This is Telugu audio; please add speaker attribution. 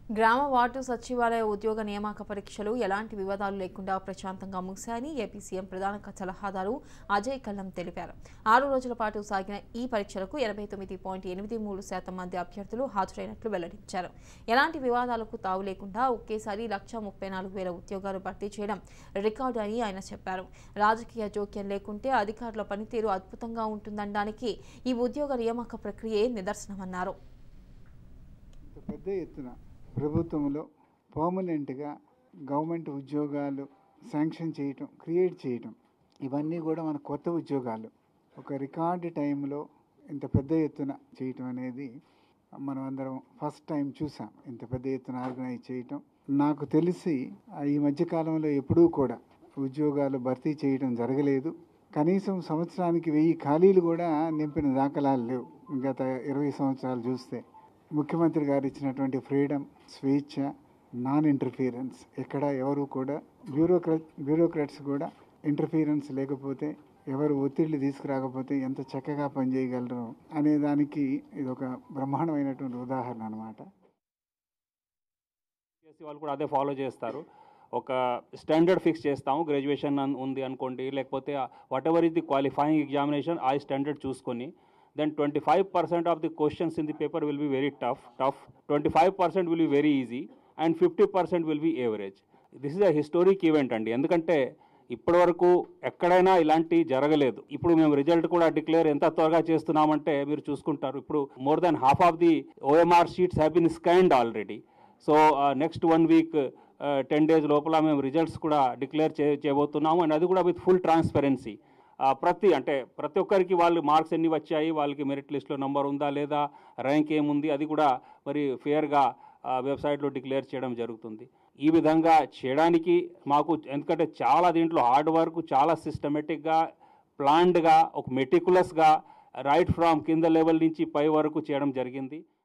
Speaker 1: గ్రామ వార్డు సచివాలయ ఉద్యోగ నియామక పరీక్షలు ఎలాంటి వివాదాలు లేకుండా ప్రశాంతంగా ముగిశాయని ఏపీ సీఎం ప్రధాన సలహాదారు అజయ్ కల్లం తెలిపారు ఆరు రోజుల పాటు సాగిన ఈ పరీక్షలకు ఎనభై తొమ్మిది పాయింట్ ఎనిమిది మూడు శాతం మంది అభ్యర్థులు హాజరైనట్లు వెల్లడించారు ఎలాంటి వివాదాలకు తావు లేకుండా ఒకేసారి లక్ష ముప్పై నాలుగు వేల ఉద్యోగాలు భర్తీ చేయడం రికార్డు అని ఆయన చెప్పారు రాజకీయ జోక్యం లేకుంటే అధికారుల పనితీరు అద్భుతంగా ఉంటుందనడానికి ఈ ఉద్యోగ నియామక ప్రక్రియే నిదర్శనమన్నారు
Speaker 2: ఇంత పెద్ద ఎత్తున ప్రభుత్వంలో పర్మనెంట్గా గవర్నమెంట్ ఉద్యోగాలు శాంక్షన్ చేయటం క్రియేట్ చేయటం ఇవన్నీ కూడా మన కొత్త ఉద్యోగాలు ఒక రికార్డు టైంలో ఇంత పెద్ద ఎత్తున చేయటం అనేది మనం అందరం ఫస్ట్ టైం చూసాం ఇంత పెద్ద ఎత్తున ఆర్గనైజ్ చేయటం నాకు తెలిసి ఆ, ఈ మధ్యకాలంలో ఎప్పుడూ కూడా ఉద్యోగాలు భర్తీ చేయడం జరగలేదు కనీసం సంవత్సరానికి వెయ్యి ఖాళీలు కూడా నింపిన దాఖలాలు లేవు గత ఇరవై సంవత్సరాలు చూస్తే ముఖ్యమంత్రి గారు ఇచ్చినటువంటి ఫ్రీడమ్ స్వేచ్ఛ నాన్ ఇంటర్ఫీరెన్స్ ఎక్కడ ఎవరు కూడా బ్యూరోక్రట్ బ్యూరోక్రాట్స్ కూడా ఇంటర్ఫీరెన్స్ లేకపోతే ఎవరు ఒత్తిళ్లు తీసుకురాకపోతే ఎంత చక్కగా పనిచేయగలరు అనే దానికి ఇది ఒక బ్రహ్మాండమైనటువంటి ఉదాహరణ అనమాట
Speaker 3: చేసి వాళ్ళు కూడా అదే ఫాలో చేస్తారు ఒక స్టాండర్డ్ ఫిక్స్ చేస్తాము గ్రాడ్యుయేషన్ అన్- ఉంది అనుకోండి లేకపోతే whatever is the qualifying examination ఆ స్టాండర్డ్ చూసుకొని then twenty five percent of the questions in the paper will be very tough tough twenty five percent will be very easy and fifty percent will be average this is a historic event అండి ఎందుకంటే ఇప్పటివరకు ఎక్కడైనా ఇలాంటి జరగలేదు ఇప్పుడు మేము రిజల్ట్ కూడా డిక్లేర్ ఎంత త్వరగా చేస్తున్నామంటే మీరు చూసుకుంటారు ఇప్పుడు more than half of the OMR sheets have been scanned already so next one week ten days లోపల మేము రిజల్ట్స్ కూడా డిక్లేర్ చే చేయబోతున్నాము అండ్ అది కూడా విత్ ఫుల్ ట్రాన్స్పరెన్సీ ప్రతి అంటే ప్రతి ఒక్కరికి వాళ్ళు మార్క్స్ ఎన్ని వచ్చాయి వాళ్ళకి మెరిట్ లిస్ట్లో నంబర్ ఉందా లేదా ర్యాంక్ ఏముంది అది కూడా మరి ఫేర్గా వెబ్సైట్లో డిక్లేర్ చేయడం జరుగుతుంది ఈ విధంగా చేయడానికి మాకు ఎందుకంటే చాలా దీంట్లో హార్డ్ వర్క్ చాలా సిస్టమేటిక్గా ప్లాన్డ్గా ఒక మెటికులస్గా రైట్ ఫ్రమ్ కింద లెవెల్ నుంచి పై వరకు చేయడం జరిగింది